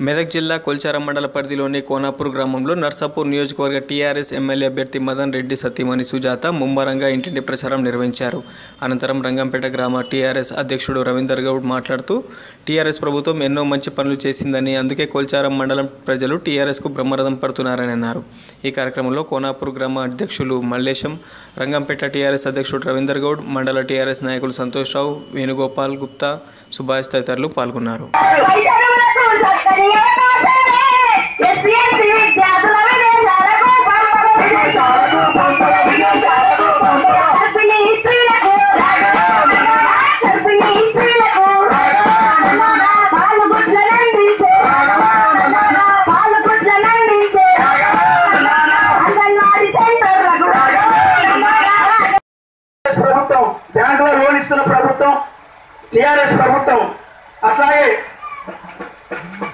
మెదక్ జిల్లా కొల్చారం మండల పరిధిలోని కోనాపూర్ గ్రామంలో నర్సాపూర్ నియోజకవర్గ టీఆర్ఎస్ ఎమ్మెల్యే అభ్యర్థి మదన్ రెడ్డి సతీమణి సుజాత ముమ్మరంగా ఇంటింటి ప్రచారం నిర్వహించారు అనంతరం రంగంపేట గ్రామ టీఆర్ఎస్ అధ్యక్షుడు రవీందర్ గౌడ్ మాట్లాడుతూ టీఆర్ఎస్ ప్రభుత్వం ఎన్నో మంచి పనులు చేసిందని అందుకే కొల్చారం మండలం ప్రజలు టీఆర్ఎస్కు బ్రహ్మరథం పడుతున్నారని అన్నారు ఈ కార్యక్రమంలో కోనాపూర్ గ్రామ అధ్యక్షులు మల్లేశం రంగంపేట టీఆర్ఎస్ అధ్యక్షుడు రవీందర్ గౌడ్ మండల టీఆర్ఎస్ నాయకులు సంతోష్ రావు వేణుగోపాల్ గుప్తా సుభాష్ తదితరులు పాల్గొన్నారు వైద్యులకు సక్కని అవకాశాలే ఎస్సీ ఎస్టీ విద్యార్థుల విదేశాలకు పంపరు విదేశాలకు పంపరు విదేశాలకు పంపరు గర్భిణీ స్త్రీలకు గర్భిణీ స్త్రీలకు పాలు గుడ్లను అందించే పాలు గుడ్లను అందించే అంగన్వాడీ సెంటర్లకు ప్రభుత్వం బ్యాంకులో లోన్ ఇస్తున్న ప్రభుత్వం టిఆర్ఎస్ ప్రభుత్వం అట్లాగే